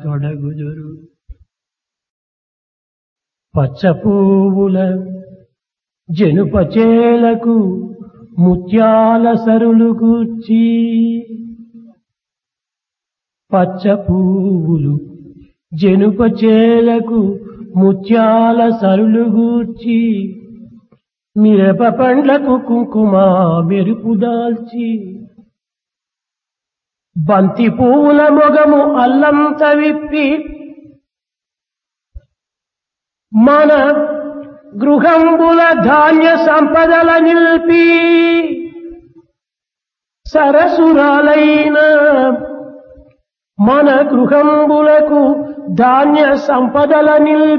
తొడగుదురు పచ్చ పువ్వుల జనుపచేలకు ముత్యాల సరులు గూర్చి పచ్చ పువ్వులు జనుపచేలకు ముత్యాల సరులు గూర్చి మిరప పండ్లకు కుంకుమ మెరుపు దాల్చి బంతి పువ్వుల మొగము అల్లంత విప్పి మన గృహంబుల ధాన్య సంపదల నిల్పి సరసురాలైన మన గృహంబులకు ధాన్య సంపదల నిల్పి